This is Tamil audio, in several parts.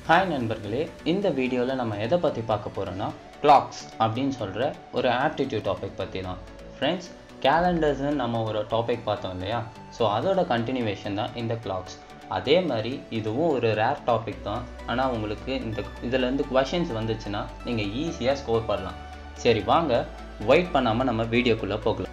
ஹாய் நண்பர்களே இந்த வீடியோவில் நம்ம எதை பற்றி பார்க்க போகிறோன்னா கிளாக்ஸ் அப்படின்னு சொல்கிற ஒரு ஆப்டிடியூட் டாபிக் பற்றி தான் ஃப்ரெண்ட்ஸ் கேலண்டர்ஸ்னு நம்ம ஒரு டாபிக் பார்த்தோம் இல்லையா ஸோ அதோட கண்டினியூவேஷன் தான் இந்த கிளாக்ஸ் அதே மாதிரி இதுவும் ஒரு ரேர் டாபிக் தான் ஆனால் உங்களுக்கு இந்த இதுலேருந்து கொஷின்ஸ் வந்துச்சுன்னா நீங்கள் ஈஸியாக ஸ்கோர் பண்ணலாம் சரி வாங்க வெயிட் பண்ணாமல் நம்ம வீடியோக்குள்ளே போகலாம்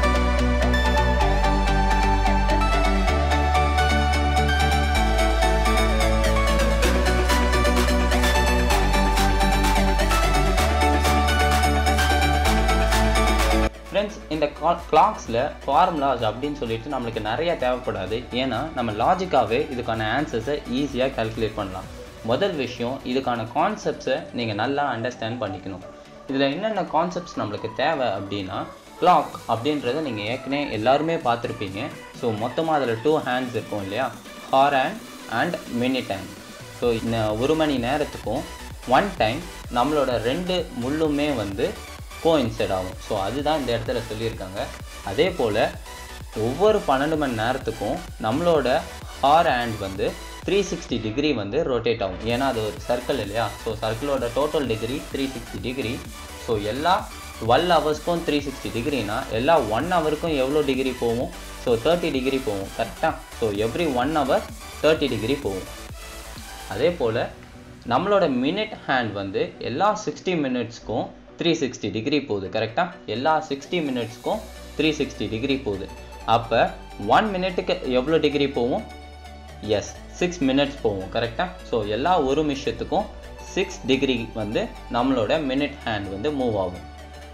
ஃப்ரெண்ட்ஸ் இந்த கிளாக்ஸில் ஃபார்முலாஸ் அப்படின்னு சொல்லிட்டு நம்மளுக்கு நிறைய தேவைப்படாது ஏன்னா நம்ம லாஜிக்காகவே இதுக்கான ஆன்சர்ஸை ஈஸியாக கால்குலேட் பண்ணலாம் முதல் விஷயம் இதுக்கான கான்செப்ட்ஸை நீங்கள் நல்லா அண்டர்ஸ்டாண்ட் பண்ணிக்கணும் இதில் என்னென்ன கான்செப்ட்ஸ் நம்மளுக்கு தேவை அப்படின்னா கிளாக் அப்படின்றத நீங்கள் ஏற்கனவே எல்லாருமே பார்த்துருப்பீங்க ஸோ மொத்தமாக அதில் டூ ஹேண்ட்ஸ் இருக்கும் இல்லையா hour hand and minute hand so இந்த ஒரு மணி நேரத்துக்கும் ஒன் டைம் நம்மளோட ரெண்டு முள்ளுமே வந்து கோஇன்சைட் ஆகும் ஸோ அதுதான் இந்த இடத்துல சொல்லியிருக்காங்க அதே போல் ஒவ்வொரு பன்னெண்டு மணி நேரத்துக்கும் நம்மளோட ஹார் ஹேண்ட் வந்து த்ரீ சிக்ஸ்டி டிகிரி வந்து ரொட்டேட் ஆகும் ஏன்னா அது ஒரு சர்க்கிள் இல்லையா ஸோ சர்க்கிளோட total degree three sixty degree so எல்லா டுவெல் ஹவர்ஸ்க்கும் த்ரீ சிக்ஸ்டி டிகிரினா எல்லா ஒன் ஹவருக்கும் எவ்வளோ டிகிரி போகும் ஸோ தேர்ட்டி டிகிரி போகும் கரெக்டாக so every one hour thirty degree போகும் அதே போல் நம்மளோட மினிட் ஹேண்ட் வந்து எல்லா சிக்ஸ்டி மினிட்ஸ்க்கும் த்ரீ சிக்ஸ்டி டிகிரி போகுது கரெக்டாக எல்லா சிக்ஸ்டி மினிட்ஸ்க்கும் த்ரீ சிக்ஸ்டி டிகிரி போகுது அப்போ ஒன் மினிட்டுக்கு எவ்வளோ டிகிரி போகும் எஸ் சிக்ஸ் மினிட்ஸ் போகும் கரெக்டாக ஸோ எல்லா ஒரு நிமிஷத்துக்கும் சிக்ஸ் டிகிரி வந்து நம்மளோட மினிட் ஹேண்ட் வந்து மூவ் ஆகும்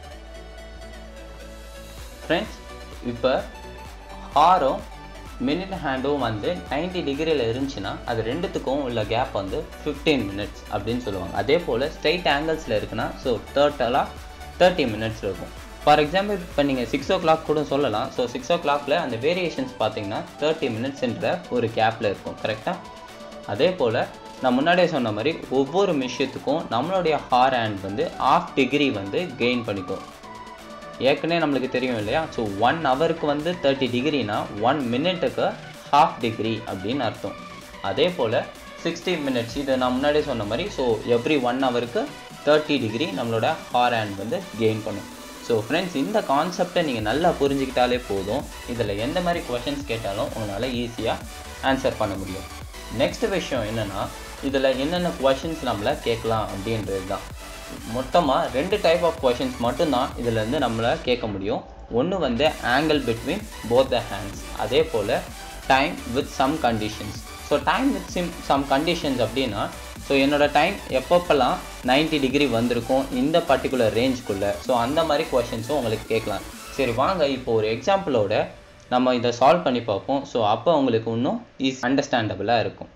ஃப்ரெண்ட்ஸ் இப்போ ஹாரும் மினிட் ஹேண்டும் வந்து நைன்டி டிகிரியில் இருந்துச்சுன்னா அது ரெண்டுத்துக்கும் உள்ள கேப் வந்து ஃபிஃப்டீன் மினிட்ஸ் அப்படின்னு சொல்லுவாங்க அதே போல் ஸ்ட்ரைட் ஆங்கிள்ஸில் இருக்குன்னா ஸோ டோட்டலாக தேர்ட்டி மினிட்ஸ் இருக்கும் ஃபார் எக்ஸாம்பிள் இப்போ நீங்கள் சிக்ஸ் ஓ கிளாக் கூட சொல்லலாம் ஸோ சிக்ஸ் ஓ கிளாக்ல அந்த வேரியேஷன்ஸ் பார்த்தீங்கன்னா தேர்ட்டி மினிட்ஸ்ன்ற ஒரு கேப்பில் இருக்கும் கரெக்டாக அதே போல் நான் முன்னாடியே சொன்ன மாதிரி ஒவ்வொரு விஷயத்துக்கும் நம்மளுடைய ஹார் ஹேண்ட் வந்து ஆஃப் டிகிரி வந்து கெயின் பண்ணிக்கும் ஏற்கனவே நம்மளுக்கு தெரியும் இல்லையா ஸோ ஒன் ஹவருக்கு வந்து தேர்ட்டி டிகிரினா ஒன் மினிட்டுக்கு ஹாஃப் டிகிரி அப்படின்னு அர்த்தம் அதே போல் சிக்ஸ்டி மினிட்ஸ் இது நான் முன்னாடியே சொன்ன மாதிரி ஸோ எவ்ரி ஒன் ஹவருக்கு தேர்ட்டி டிகிரி நம்மளோட ஹார் ஹேண்ட் வந்து கெயின் பண்ணும் ஸோ ஃப்ரெண்ட்ஸ் இந்த கான்செப்டை நீங்கள் நல்லா புரிஞ்சுக்கிட்டாலே போதும் இதில் எந்த மாதிரி கொஷின்ஸ் கேட்டாலும் உங்களால் ஈஸியாக ஆன்சர் பண்ண முடியும் நெக்ஸ்ட் விஷயம் என்னென்னா இதில் என்னென்ன கொஷின்ஸ் நம்மளை கேட்கலாம் அப்படின்றது தான் மொத்தமாக ரெண்டு டைப் ஆஃப் கொஷின்ஸ் மட்டும்தான் இதிலேருந்து நம்மளை கேட்க முடியும் ஒன்று வந்து angle between both the hands அதே போல் time with some conditions so time with some some conditions அப்படின்னா ஸோ என்னோடய டைம் எப்பப்பெல்லாம் நைன்ட்டி டிகிரி வந்திருக்கும் இந்த பர்டிகுலர் ரேஞ்சுக்குள்ளே ஸோ அந்த மாதிரி கொஷின்ஸும் உங்களுக்கு கேட்கலாம் சரி வாங்க இப்போ ஒரு எக்ஸாம்பிளோட நம்ம இதை சால்வ் பண்ணி பார்ப்போம் ஸோ அப்போ உங்களுக்கு இன்னும் ஈஸி அண்டர்ஸ்டாண்டபிளாக இருக்கும்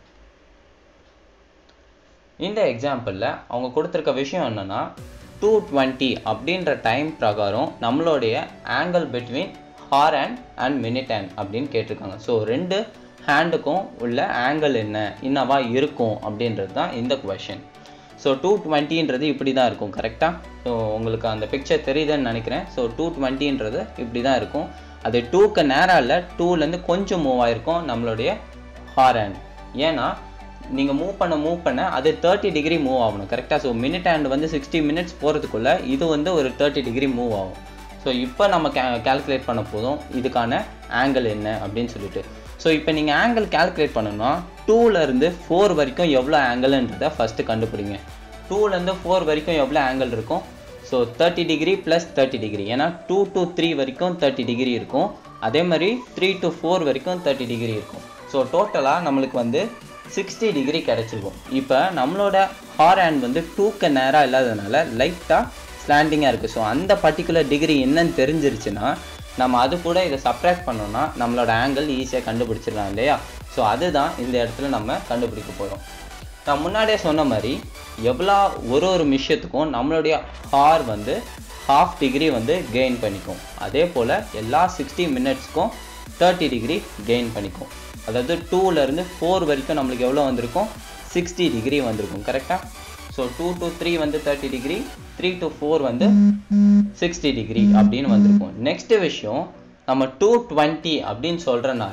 இந்த எக்ஸாம்பிளில் அவங்க கொடுத்துருக்க விஷயம் என்னென்னா டூ டுவெண்ட்டி அப்படின்ற டைம் பிரகாரம் நம்மளுடைய angle between hour hand and minute hand அப்படின்னு கேட்டிருக்காங்க ஸோ ரெண்டு ஹேண்டுக்கும் உள்ள ஆங்கிள் என்ன என்னவா இருக்கும் அப்படின்றது தான் இந்த கொஷின் ஸோ டூ டுவெண்ட்டின்றது இப்படி தான் இருக்கும் கரெக்டாக ஸோ உங்களுக்கு அந்த பிக்சர் தெரியுதுன்னு நினைக்கிறேன் ஸோ டூ டுவெண்ட்டின்றது இப்படி தான் இருக்கும் அது டூக்கு நேரம் இல்லை டூலேருந்து கொஞ்சம் மூவ் ஆகிருக்கும் நம்மளுடைய ஹார் ஹேண்ட் ஏன்னா நீங்கள் மூவ் பண்ண மூவ் பண்ண அது தேர்ட்டி டிகிரி மூவ் ஆகணும் கரெக்டாக ஸோ மினிட் ஹேண்ட் வந்து சிக்ஸ்டி மினிட்ஸ் போகிறதுக்குள்ளே இது வந்து ஒரு தேர்ட்டி டிகிரி மூவ் ஆகும் ஸோ இப்போ நம்ம கே கேல்குலேட் பண்ண போதும் இதுக்கான ஆங்கிள் என்ன அப்படின்னு சொல்லிட்டு ஸோ இப்போ நீங்கள் ஆங்கிள் கேல்குலேட் பண்ணணும்னா டூலேருந்து ஃபோர் வரைக்கும் எவ்வளோ ஆங்கிள்ன்றதை ஃபஸ்ட்டு கண்டுபிடிங்க டூலேருந்து ஃபோர் வரைக்கும் எவ்வளோ ஆங்கிள் இருக்கும் so thirty degree plus thirty degree ஏன்னா டூ டு த்ரீ வரைக்கும் தேர்ட்டி டிகிரி இருக்கும் அதே மாதிரி த்ரீ டு ஃபோர் வரைக்கும் தேர்ட்டி டிகிரி இருக்கும் ஸோ டோட்டலாக நம்மளுக்கு வந்து சிக்ஸ்டி டிகிரி கிடச்சிருக்கும் இப்போ நம்மளோட ஹார் ஹேண்ட் வந்து டூக்கு நேராக இல்லாததுனால லைட்டாக ஸ்லாண்டிங்காக இருக்குது ஸோ அந்த பர்டிகுலர் டிகிரி என்னன்னு தெரிஞ்சிருச்சுன்னா நம்ம அது கூட இதை சப்ராக்ட் பண்ணோம்னா நம்மளோட ஆங்கிள் ஈஸியாக கண்டுபிடிச்சிடலாம் இல்லையா ஸோ அதுதான் இந்த இடத்துல நம்ம கண்டுபிடிக்க போகிறோம் நான் முன்னாடியே சொன்ன மாதிரி எவ்வளோ ஒரு ஒரு விஷயத்துக்கும் நம்மளுடைய ஹார் வந்து ஹாஃப் டிகிரி வந்து கெயின் பண்ணிக்கும் அதே போல் எல்லா சிக்ஸ்டி மினிட்ஸ்க்கும் தேர்ட்டி டிகிரி கெயின் பண்ணிக்கும் அதாவது டூலேருந்து ஃபோர் வரைக்கும் நம்மளுக்கு எவ்வளோ வந்திருக்கும் சிக்ஸ்டி டிகிரி வந்திருக்கும் கரெக்டாக ஸோ டூ டு த்ரீ வந்து thirty degree three to four வந்து சிக்ஸ்டி டிகிரி அப்படின்னு வந்திருக்கும் நெக்ஸ்ட் விஷயம் நம்ம டூ டுவெண்ட்டி அப்படின்னு சொல்கிறனால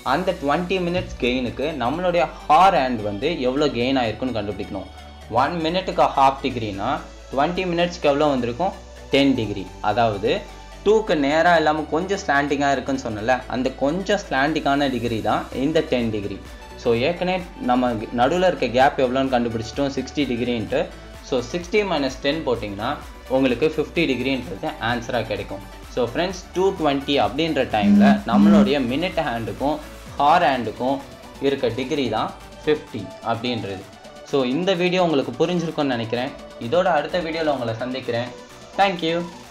அந்த டுவெண்ட்டி மினிட்ஸ் கெயினுக்கு நம்மளுடைய ஹார் ஹேண்ட் வந்து எவ்வளோ கெயின் ஆயிருக்குன்னு கண்டுபிடிக்கணும் ஒன் மினிட்டுக்கு ஹாஃப் டிகிரினா டுவெண்ட்டி மினிட்ஸ்க்கு எவ்வளோ வந்திருக்கும் டென் டிகிரி அதாவது டூக்கு நேராக இல்லாமல் கொஞ்சம் ஸ்லாண்டிங்காக இருக்குன்னு சொன்னல அந்த கொஞ்சம் ஸ்லாண்டிங்கான டிகிரி தான் இந்த டென் டிகிரி ஸோ ஏற்கனவே நம்ம நடுவில் இருக்க கேப் எவ்வளோன்னு கண்டுபிடிச்சிட்டோம் சிக்ஸ்டி டிகிரின்ட்டு ஸோ சிக்ஸ்டி மைனஸ் டென் போட்டிங்கன்னா உங்களுக்கு ஃபிஃப்டி டிகிரின்றது ஆன்சராக கிடைக்கும் ஸோ ஃப்ரெண்ட்ஸ் டூ டுவெண்ட்டி அப்படின்ற டைமில் நம்மளுடைய மினிட் ஹேண்டுக்கும் ஹார் ஹேண்டுக்கும் இருக்க டிகிரி தான் ஃபிஃப்டி அப்படின்றது ஸோ இந்த வீடியோ உங்களுக்கு புரிஞ்சிருக்கும்னு நினைக்கிறேன் இதோட அடுத்த வீடியோவில் உங்களை சந்திக்கிறேன் தேங்க்யூ